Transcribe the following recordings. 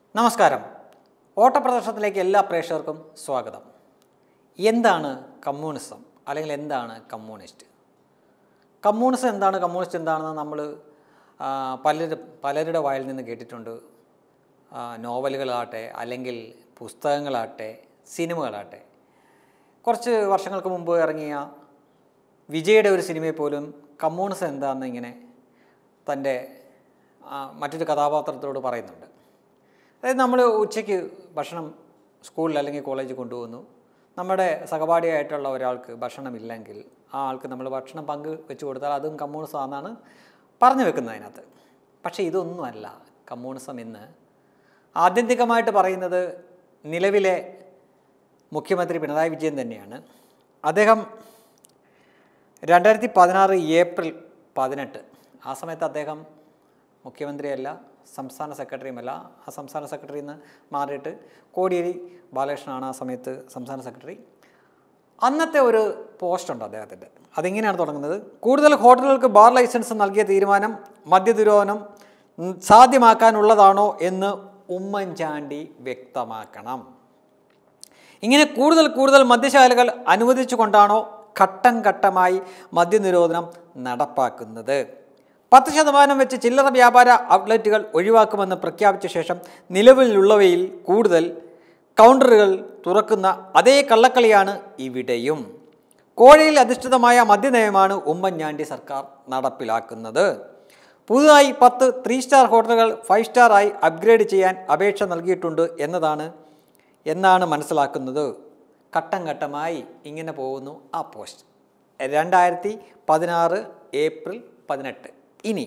നമസ്കാരം ഓട്ടപ്രദർശനത്തിലേക്ക് എല്ലാ പ്രേക്ഷകർക്കും സ്വാഗതം എന്താണ് കമ്മ്യൂണിസം അല്ലെങ്കിൽ എന്താണ് കമ്മ്യൂണിസ്റ്റ് കമ്മ്യൂണിസം എന്താണ് കമ്മ്യൂണിസ്റ്റ് എന്താണെന്ന് നമ്മൾ പലര് പലരുടെ വായിൽ നിന്ന് കേട്ടിട്ടുണ്ട് ആ, നോവലുകളാകട്ടെ അല്ലെങ്കിൽ പുസ്തകങ്ങളാകട്ടെ സിനിമകളാകട്ടെ കുറച്ച് വർഷങ്ങൾക്ക് മുമ്പ് ഇറങ്ങിയ വിജയുടെ ഒരു സിനിമയിൽ പോലും കമ്മ്യൂണിസം എന്താണെന്ന് ഇങ്ങനെ തൻ്റെ ആ, മറ്റൊരു കഥാപാത്രത്തോട് പറയുന്നുണ്ട് അതായത് നമ്മൾ ഉച്ചയ്ക്ക് ഭക്ഷണം സ്കൂളിൽ അല്ലെങ്കിൽ കോളേജിൽ കൊണ്ടുപോകുന്നു നമ്മുടെ സഹപാഠിയായിട്ടുള്ള ഒരാൾക്ക് ഭക്ഷണമില്ലെങ്കിൽ ആ ആൾക്ക് നമ്മൾ ഭക്ഷണം പങ്ക് വെച്ച് കൊടുത്താൽ അതും കമ്മ്യൂണിസം ആണെന്നാണ് പറഞ്ഞു വെക്കുന്നത് അതിനകത്ത് പക്ഷേ ഇതൊന്നുമല്ല കമ്മ്യൂണിസം എന്ന് ആത്യന്തികമായിട്ട് പറയുന്നത് നിലവിലെ മുഖ്യമന്ത്രി പിണറായി വിജയൻ തന്നെയാണ് അദ്ദേഹം രണ്ടായിരത്തി പതിനാറ് ഏപ്രിൽ പതിനെട്ട് ആ സമയത്ത് അദ്ദേഹം മുഖ്യമന്ത്രിയല്ല സംസ്ഥാന സെക്രട്ടറിയുമല്ല ആ സംസ്ഥാന സെക്രട്ടറിയിൽ നിന്ന് മാറിയിട്ട് കോടിയേരി ബാലകൃഷ്ണനാണ് ആ സമയത്ത് സംസ്ഥാന സെക്രട്ടറി അന്നത്തെ ഒരു പോസ്റ്റ് ഉണ്ട് അദ്ദേഹത്തിൻ്റെ അതിങ്ങനെയാണ് തുടങ്ങുന്നത് കൂടുതൽ ഹോട്ടലുകൾക്ക് ബാർ ലൈസൻസ് നൽകിയ തീരുമാനം മദ്യനിരോധനം ഉം, സാധ്യമാക്കാനുള്ളതാണോ എന്ന് ഉമ്മൻചാണ്ടി വ്യക്തമാക്കണം ഇങ്ങനെ കൂടുതൽ കൂടുതൽ മദ്യശാലകൾ അനുവദിച്ചുകൊണ്ടാണോ ഘട്ടം ഘട്ടമായി മദ്യനിരോധനം നടപ്പാക്കുന്നത് പത്ത് ശതമാനം വെച്ച് ചില്ലറ വ്യാപാര ഔട്ട്ലെറ്റുകൾ ഒഴിവാക്കുമെന്ന് പ്രഖ്യാപിച്ച ശേഷം നിലവിലുള്ളവയിൽ കൂടുതൽ കൗണ്ടറുകൾ തുറക്കുന്ന അതേ കള്ളക്കളിയാണ് ഇവിടെയും കോഴയിൽ അധിഷ്ഠിതമായ മദ്യനയമാണ് ഉമ്മൻചാണ്ടി സർക്കാർ നടപ്പിലാക്കുന്നത് പുതുതായി പത്ത് ത്രീ സ്റ്റാർ ഹോട്ടലുകൾ ഫൈവ് സ്റ്റാർ ആയി അപ്ഗ്രേഡ് ചെയ്യാൻ അപേക്ഷ നൽകിയിട്ടുണ്ട് എന്നതാണ് എന്നാണ് മനസ്സിലാക്കുന്നത് ഘട്ടം ഘട്ടമായി ഇങ്ങനെ പോകുന്നു ആ പോസ്റ്റ് രണ്ടായിരത്തി പതിനാറ് ഏപ്രിൽ പതിനെട്ട് ഇനി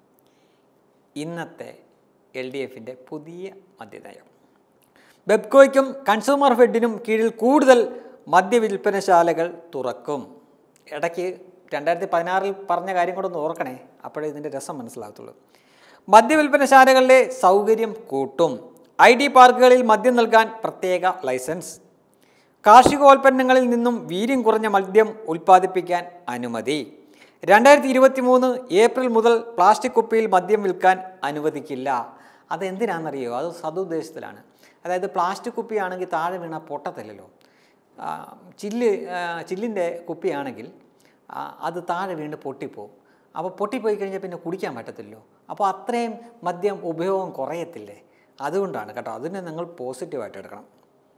ഇന്നത്തെ എൽ ഡി എഫിൻ്റെ പുതിയ മദ്യനയം ബെബ്കോയ്ക്കും കൺസ്യൂമർ ഫെഡിനും കീഴിൽ കൂടുതൽ മദ്യവിൽപ്പനശാലകൾ തുറക്കും ഇടയ്ക്ക് രണ്ടായിരത്തി പതിനാറിൽ പറഞ്ഞ കാര്യം കൂടെ ഒന്ന് ഓർക്കണേ അപ്പോഴേ ഇതിൻ്റെ രസം മനസ്സിലാകത്തുള്ളൂ മദ്യവിൽപ്പനശാലകളിലെ സൗകര്യം കൂട്ടും ഐ ഡി പാർക്കുകളിൽ മദ്യം നൽകാൻ പ്രത്യേക ലൈസൻസ് കാർഷികോൽപ്പന്നങ്ങളിൽ നിന്നും വീര്യം കുറഞ്ഞ മദ്യം ഉൽപ്പാദിപ്പിക്കാൻ അനുമതി രണ്ടായിരത്തി ഇരുപത്തി മൂന്ന് ഏപ്രിൽ മുതൽ പ്ലാസ്റ്റിക് കുപ്പിയിൽ മദ്യം വിൽക്കാൻ അനുവദിക്കില്ല അതെന്തിനാണെന്നറിയോ അത് സതുദ്ദേശത്തിലാണ് അതായത് പ്ലാസ്റ്റിക് കുപ്പിയാണെങ്കിൽ താഴെ വീണാൽ പൊട്ടത്തില്ലല്ലോ ആ, ചില്ല് ആ, ചില്ലിൻ്റെ കുപ്പിയാണെങ്കിൽ ആ, അത് താഴെ വീണ് പൊട്ടിപ്പോവും അപ്പോൾ പൊട്ടിപ്പോയി കഴിഞ്ഞാൽ പിന്നെ കുടിക്കാൻ പറ്റത്തില്ലല്ലോ അപ്പോൾ അത്രയും മദ്യം ഉപയോഗം കുറയത്തില്ലേ അതുകൊണ്ടാണ് കേട്ടോ അതിനെ നിങ്ങൾ പോസിറ്റീവായിട്ട് എടുക്കണം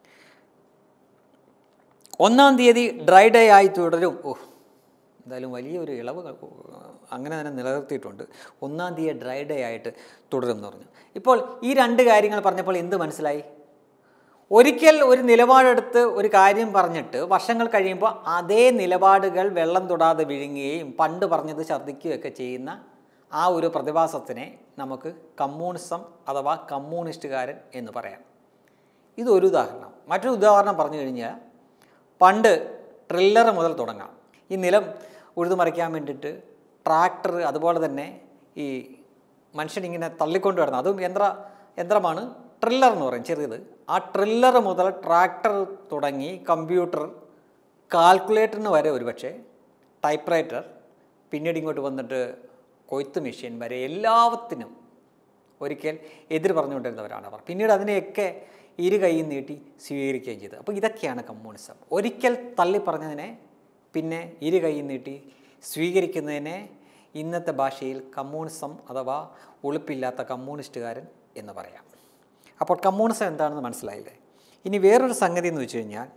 ഒന്നാം തീയതി ഡ്രൈ ഡേ ആയി തുടരും ഓ എന്തായാലും വലിയൊരു ഇളവ് ക- അങ്ങനെ തന്നെ നിലനിർത്തിയിട്ടുണ്ട് ഒന്നാം തീയതി ഡ്രൈ ഡേ ആയിട്ട് തുടരും എന്ന് പറഞ്ഞു ഇപ്പോൾ ഈ രണ്ട് കാര്യങ്ങൾ പറഞ്ഞപ്പോൾ എന്ത് മനസ്സിലായി ഒരിക്കൽ ഒരു നിലപാടെടുത്ത് ഒരു കാര്യം പറഞ്ഞിട്ട് വർഷങ്ങൾ കഴിയുമ്പോൾ അതേ നിലപാടുകൾ വെള്ളം തൊടാതെ വിഴുങ്ങുകയും പണ്ട് പറഞ്ഞത് ഛർദ്ദിക്കുകയൊക്കെ ചെയ്യുന്ന ആ ഒരു പ്രതിഭാസത്തിനെ നമുക്ക് കമ്മ്യൂണിസം അഥവാ കമ്മ്യൂണിസ്റ്റുകാരൻ എന്ന് പറയാം ഇതൊരു ഉദാഹരണം മറ്റൊരു ഉദാഹരണം പറഞ്ഞു കഴിഞ്ഞാൽ പണ്ട് ട്രില്ലർ മുതൽ തുടങ്ങാം ഈ നിലം ഉഴുതുമറിക്കാൻ വേണ്ടിയിട്ട് ട്രാക്ടർ അതുപോലെ തന്നെ ഈ മനുഷ്യനിങ്ങനെ തള്ളിക്കൊണ്ട് വരുന്നത് അതും യന്ത്ര യന്ത്രമാണ് ട്രില്ലർ എന്ന് പറയും ചെറിയത് ആ ട്രില്ലർ മുതൽ ട്രാക്ടർ തുടങ്ങി കമ്പ്യൂട്ടർ കാൽക്കുലേറ്ററിന് വരെ ഒരുപക്ഷെ ടൈപ്പ് റൈറ്റർ പിന്നീട് ഇങ്ങോട്ട് വന്നിട്ട് കൊയ്ത്ത് മെഷീൻ വരെ എല്ലാത്തിനും ഒരിക്കൽ എതിര് പറഞ്ഞുകൊണ്ടിരുന്നവരാണ് അവർ പിന്നീട് അതിനെയൊക്കെ ഇരു കൈയും നീട്ടി സ്വീകരിക്കുകയും ചെയ്തു അപ്പോൾ ഇതൊക്കെയാണ് കമ്മ്യൂണിസം ഒരിക്കൽ തള്ളി പറഞ്ഞതിനെ പിന്നെ ഇരു കൈയും നീട്ടി സ്വീകരിക്കുന്നതിനെ ഇന്നത്തെ ഭാഷയിൽ കമ്മ്യൂണിസം അഥവാ ഉളുപ്പില്ലാത്ത കമ്മ്യൂണിസ്റ്റുകാരൻ എന്ന് പറയാം അപ്പോൾ കമ്മ്യൂണിസം എന്താണെന്ന് മനസ്സിലായില്ലേ ഇനി വേറൊരു സംഗതി എന്ന് വെച്ച് കഴിഞ്ഞാൽ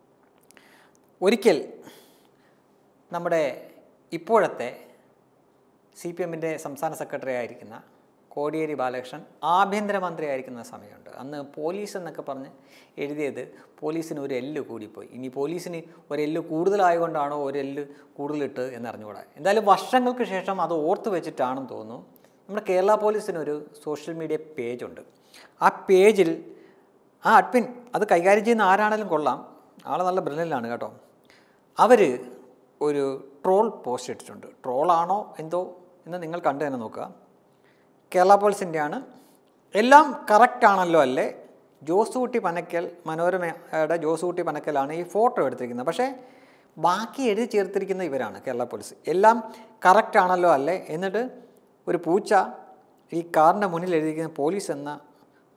ഒരിക്കൽ നമ്മുടെ ഇപ്പോഴത്തെ സി പി എമ്മിൻ്റെ സംസ്ഥാന സെക്രട്ടറി ആയിരിക്കുന്ന കോടിയേരി ബാലകൃഷ്ണൻ ആഭ്യന്തരമന്ത്രി ആയിരിക്കുന്ന സമയമുണ്ട് അന്ന് പോലീസ് എന്നൊക്കെ പറഞ്ഞ് എഴുതിയത് പോലീസിന് ഒരു എല്ല് കൂടിപ്പോയി ഇനി പോലീസിന് ഒരു എല്ല് കൂടുതലായതുകൊണ്ടാണോ ഒരു എല്ല് കൂടുതലിട്ട് എന്നറിഞ്ഞുകൂടാ എന്തായാലും വർഷങ്ങൾക്ക് ശേഷം അത് ഓർത്ത് വെച്ചിട്ടാണെന്ന് തോന്നുന്നു നമ്മുടെ കേരള പോലീസിനൊരു സോഷ്യൽ മീഡിയ പേജുണ്ട് ആ പേജിൽ ആ അഡ്മിൻ അത് കൈകാര്യം ചെയ്യുന്ന ആരാണെങ്കിലും കൊള്ളാം ആൾ നല്ല ബ്രില്യൻ്റാണ് കേട്ടോ അവർ ഒരു ട്രോൾ പോസ്റ്റ് ഇട്ടിട്ടുണ്ട് ട്രോളാണോ എന്തോ എന്ന് നിങ്ങൾ കണ്ടു തന്നെ നോക്കുക കേരള പോലീസിൻ്റെയാണ് എല്ലാം കറക്റ്റ് ആണല്ലോ അല്ലേ ജോസൂട്ടി പനക്കൽ മനോരമയുടെ ജോസൂട്ടി പനക്കലാണ് ഈ ഫോട്ടോ എടുത്തിരിക്കുന്നത് പക്ഷേ ബാക്കി എഴുതി ചേർത്തിരിക്കുന്ന ഇവരാണ് കേരള പോലീസ് എല്ലാം കറക്റ്റ് ആണല്ലോ അല്ലേ എന്നിട്ട് ഒരു പൂച്ച ഈ കാറിൻ്റെ മുന്നിൽ എഴുതിയിരിക്കുന്ന പോലീസ് എന്ന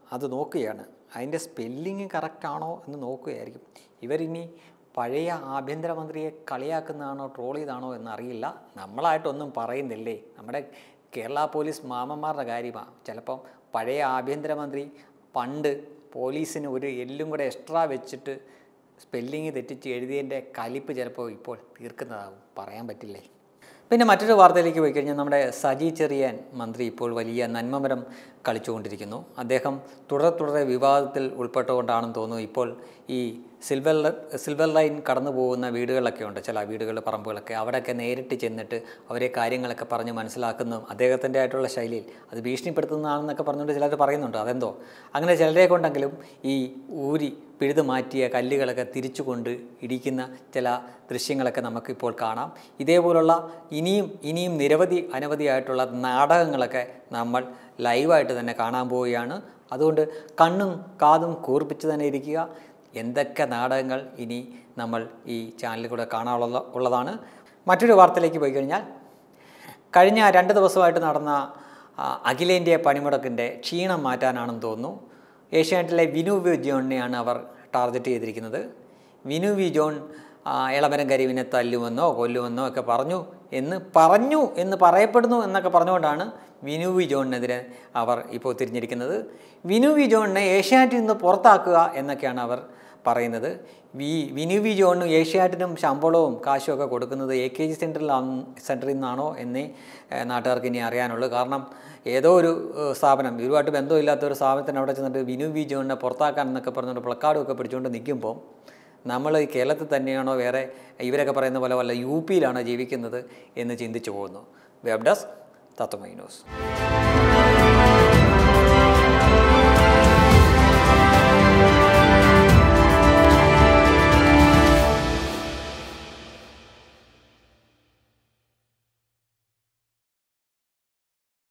അത് നോക്കുകയാണ് അതിൻ്റെ സ്പെല്ലിങ് കറക്റ്റാണോ എന്ന് നോക്കുകയായിരിക്കും ഇവരിനി പഴയ ആഭ്യന്തരമന്ത്രിയെ കളിയാക്കുന്നതാണോ ട്രോൾ ചെയ്താണോ എന്നറിയില്ല നമ്മളായിട്ടൊന്നും പറയുന്നില്ലേ നമ്മുടെ കേരള പോലീസ് മാമന്മാരുടെ കാര്യമാണ് ചിലപ്പം പഴയ ആഭ്യന്തരമന്ത്രി പണ്ട് പോലീസിന് ഒരു എല്ലും കൂടെ എക്സ്ട്രാ വെച്ചിട്ട് സ്പെല്ലിങ് തെറ്റിച്ച് എഴുതിയതിൻ്റെ കലിപ്പ് ചിലപ്പോൾ ഇപ്പോൾ തീർക്കുന്നതാകും പറയാൻ പറ്റില്ലേ പിന്നെ മറ്റൊരു വാർത്തയിലേക്ക് പോയി കഴിഞ്ഞാൽ നമ്മുടെ സജി ചെറിയാൻ മന്ത്രി ഇപ്പോൾ വലിയ നന്മമരം കളിച്ചുകൊണ്ടിരിക്കുന്നു അദ്ദേഹം തുടരെ തുടരെ വിവാദത്തിൽ ഉൾപ്പെട്ടുകൊണ്ടാണെന്ന് തോന്നുന്നു ഇപ്പോൾ ഈ സിൽവർ ല- സിൽവർ ലൈൻ കടന്നു പോകുന്ന വീടുകളൊക്കെ ഉണ്ട് ചില വീടുകൾ പറമ്പുകളൊക്കെ അവിടെയൊക്കെ നേരിട്ട് ചെന്നിട്ട് അവരെ കാര്യങ്ങളൊക്കെ പറഞ്ഞ് മനസ്സിലാക്കുന്നതും അദ്ദേഹത്തിൻ്റെ ആയിട്ടുള്ള ശൈലിയിൽ അത് ഭീഷണിപ്പെടുത്തുന്നതാണെന്നൊക്കെ പറഞ്ഞുകൊണ്ട് ചിലർ പറയുന്നുണ്ട് അതെന്തോ അങ്ങനെ ചിലരെ കൊണ്ടെങ്കിലും ഈ ഊരി പിഴുതു മാറ്റിയ കല്ലുകളൊക്കെ തിരിച്ചുകൊണ്ട് ഇടിക്കുന്ന ചില ദൃശ്യങ്ങളൊക്കെ നമുക്കിപ്പോൾ കാണാം ഇതേപോലുള്ള ഇനിയും ഇനിയും നിരവധി അനവധിയായിട്ടുള്ള നാടകങ്ങളൊക്കെ നമ്മൾ ലൈവായിട്ട് തന്നെ കാണാൻ പോവുകയാണ് അതുകൊണ്ട് കണ്ണും കാതും കൂർപ്പിച്ച് തന്നെ ഇരിക്കുക എന്തൊക്കെ നാടകങ്ങൾ ഇനി നമ്മൾ ഈ ചാനലിൽ കൂടെ കാണാനുള്ള ഉള്ളതാണ് മറ്റൊരു വാർത്തയിലേക്ക് പോയി കഴിഞ്ഞാൽ കഴിഞ്ഞ രണ്ട് ദിവസമായിട്ട് നടന്ന ആ, അഖിലേന്ത്യാ പണിമുടക്കിൻ്റെ ക്ഷീണം മാറ്റാനാണെന്ന് തോന്നുന്നു ഏഷ്യാനെറ്റിലെ വിനു വി ജോണിനെയാണ് അവർ ടാർഗറ്റ് ചെയ്തിരിക്കുന്നത് വിനു വി ജോൺ ആ, ഇളമരം കരീവിനെ തല്ലുമെന്നോ കൊല്ലുമെന്നോ ഒക്കെ പറഞ്ഞു എന്ന് പറഞ്ഞു എന്ന് പറയപ്പെടുന്നു എന്നൊക്കെ പറഞ്ഞുകൊണ്ടാണ് വിനു വി ജോണിനെതിരെ അവർ ഇപ്പോൾ തിരിഞ്ഞിരിക്കുന്നത് വിനു വി ജോണിനെ ഏഷ്യാനെറ്റിൽ നിന്ന് പുറത്താക്കുക എന്നൊക്കെയാണ് അവർ പറയുന്നത് വി വിനു വി ജോണിനും ഏഷ്യാറ്റിനും ശമ്പളവും കാശും ഒക്കെ കൊടുക്കുന്നത് എ കെ ജി സെൻറ്ററിലാണ് സെൻറ്ററിൽ നിന്നാണോ എന്നേ ഏഹ്, നാട്ടുകാർക്ക് ഇനി അറിയാനുള്ളൂ കാരണം ഏതോ ഒരു ഏഹ്, സ്ഥാപനം ഇതുമായിട്ട് ബന്ധമില്ലാത്ത ഒരു സ്ഥാപനത്തിന് അവിടെ ചെന്നിട്ട് വിനു വി ജോണിനെ പുറത്താക്കാൻ എന്നൊക്കെ പറഞ്ഞുകൊണ്ട് പ്ലക്കാർഡും ഒക്കെ പിടിച്ചുകൊണ്ട് നിൽക്കുമ്പോൾ നമ്മൾ ഈ കേരളത്തിൽ തന്നെയാണോ വേറെ ഇവരൊക്കെ പറയുന്ന പോലെ വല്ല യു പിയിലാണോ ജീവിക്കുന്നത് എന്ന് ചിന്തിച്ചു പോകുന്നു വെബ് ഡെസ്ക് തത്വമൈ ന്യൂസ്